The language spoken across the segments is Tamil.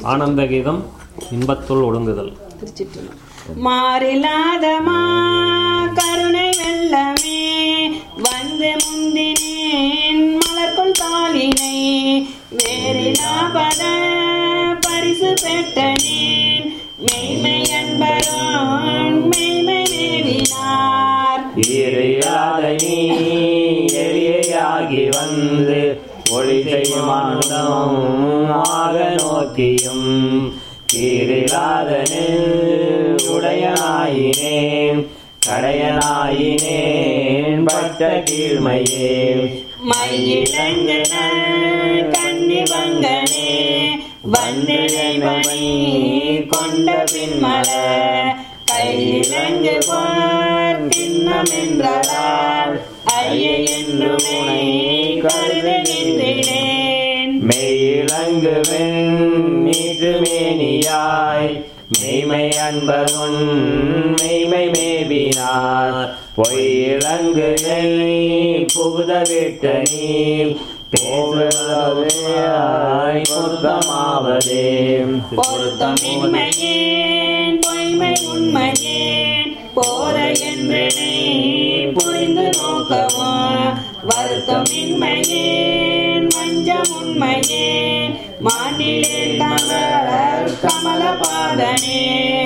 ஆனந்த கீதம் இன்பத்துள் ஒடுங்குதல் திருச்சிற்றம்பலம். மாறில்லாதமா கருணை வெள்ளமே வந்து முந்தினேன் மலர்கொள் தாளினை வேறிலாபத பரிசு பெற்றனேன் மெய்மை என்பரோன் மெய்மை மேவினார் ஈரையாத நீ எளியாகி வந்து ஒளி செய்யும் ஆக நோக்கியும் கீரிலாத உடையனாயினேன் கடையனாயினேன் பட்ட கீழ்மையே மையிலங்கன கண்ணி வங்கனே வந்தினை மணி கொண்ட பின்மல கையிலங்கு போர் கிண்ணமென்றதால் ஐய என்றுமே கருதுகின்றேன் மெய்யிலங்கு நீற்று மேனியாய் மெய்மை அன்பருன் மெய்மை மேவினார் பொய்யிலங்கு புகுத விட்ட நீ போவதாய் பொருத்தமாவதே பொருத்தமின்மையேன் பொய்மை உண்மையேன் போற என்றனை புரிந்து நோக்கவா வருத்தமின்மையேன் மஞ்சம் உண்மையேன் மாண்டிலே கமலர் கமல பாதனே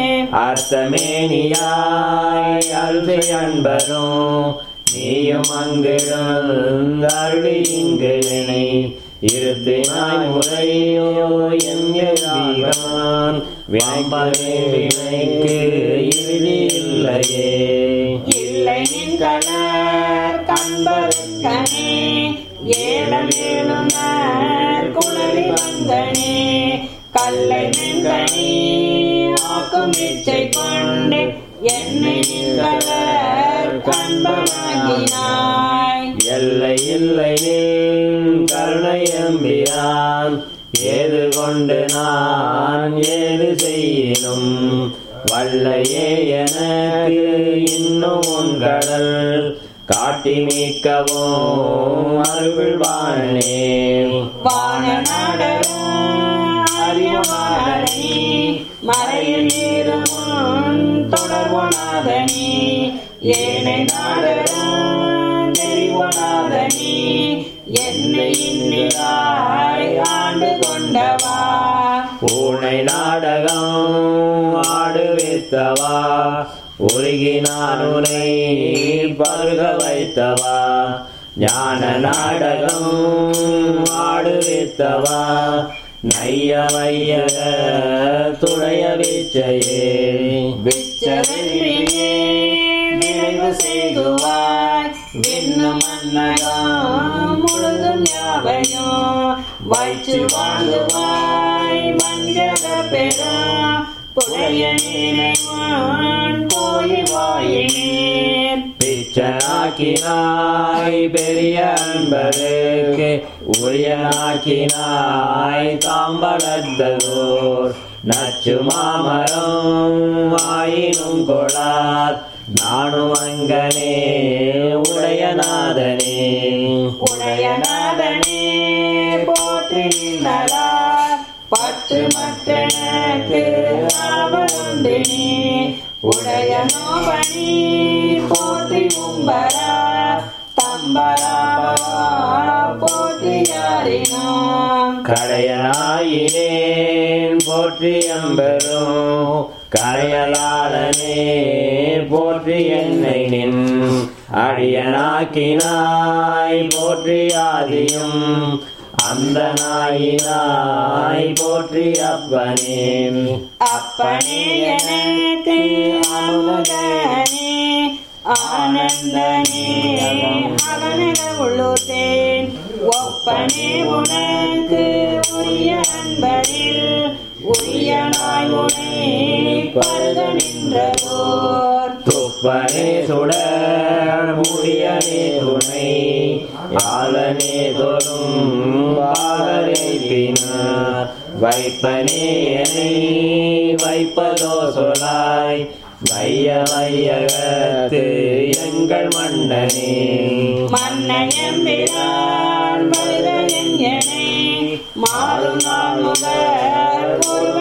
அர்த்தமேனியாய் அல்வி அன்பரும் நீயும் அங்கிடும் அருளி இங்கினை இருத்தினாய் முறையோ என்கிறான் வினைப்பதே வினைக்கு இறுதி இல்லையே இல்லை நின் கலர் கண்பருக்கனே ஏழமேலும் குளறி வந்தனே கல்லை மென்கனி ஆக்கும் இச்சை கொண்டு என்னை நின் கலர் கண்பனாகினாய் எல்லை இல்லை நீ கருணை எம்பிரான் ஏது கொண்டு நான் ஏது செய்யினும் வல்லையே எனக்கு இன்னும் உன் கடல் காட்டி மீட்கவும் அருள்வானே வானநாடகம் அறியவாரணி மறையில் நீருமுன் தொடர்பொனாதனி ஏனை நாடகம் தெரிவொனாதனி என்னை இன்னிலாய் ஆண்டு கொண்டவா பூனை நாடகம் ஆடுவித்தவா உருகினான் உனை பருக வைத்தவா ஞான நாடகம் ஆடுவித்தவா நைய வையக துடைய விச்சையே விச்சவென்றியே நிறைவு செய்குவாய் விண்ணு மன்னகம் முழுதும் யாவையோ வைச்சு வாங்குவாய் வஞ்சக பெறும் புடைய நினைவான் போய் வாயினேன் பிச்சனாக்கினாய் பெரிய அன்பருக்கு உரியனாக்கினாய் தாம்பரத்ததோர் நச்சு மாமரம் ஆயினும் கொளார் நானும் அங்கனே உடையநாதனே உடையநாதனே போற்றி நின்றதா பட்டு மற்றனக்கு ஆவலுண்டினே உடைய நோபணி போற்றி உம்பரா தம்பராபவா போற்றி யாரினாம் கடையனாயினேன் போற்றி அம்பெரும் கரையலாளனே போற்றி என்னை நின் அடியனாக்கினாய் போற்றி ஆதியும் அந்த நாயினாய் போற்றி அப்பனே அப்பனே எனக்கு அமுதனே ஆனந்தனே அகனக உள்ளுத்தேன் ஒப்பனே உனக்கு உரிய அன்பரில் உரியனாய் உனை பருக நின்றதோர் துப்பனே சுடர் முடியனே துணை யாழனே தொடும் பாலரை பின்னார் வைப்பனே என்னை வைப்பதோ சொலாய் வைய வையகத்து எங்கள் மன்னனே மன்னையம்பிரான் வருக எங்கனே மாறும் நாள் முதல் ஒரு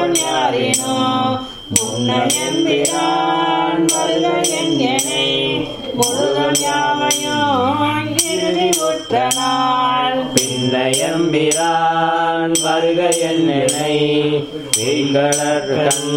முன்னையம்பிரான் வருக எங்கனை முழுதும் யாவையும் இறுதி உற்ற நாள் பின்னையம்பிரான் வருக என்னை வீழ்களற்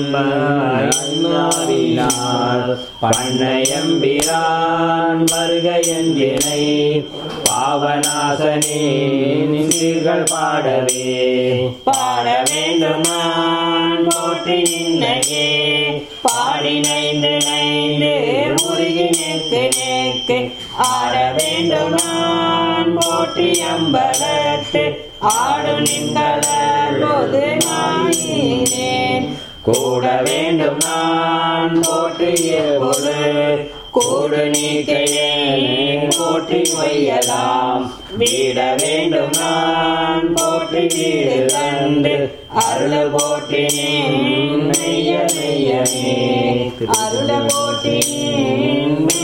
கண்மாவினார் பண்ணையம்பிரான் வருக என்னை பாவநாசனே நின்றீர்கள் பாடவே பாட வேண்டும் நான் போற்றி நின்னையே பாடி நைந்து நைந்து உருகி நேக்கு நேக்கு ஆட வேண்டும் நான் போற்றி அம்பலத்து ஆடு நின்களர் போது நாயினேன் கூட வேண்டும் நான் போற்றிய பொரு கூடு நீக்கையே போற்றி வையலாம் வீட வேண்டும் நான் போற்றி வீடு தந்து அருள் போற்றினேன் மெய்ய மெய்யமே அருள போற்றினேன்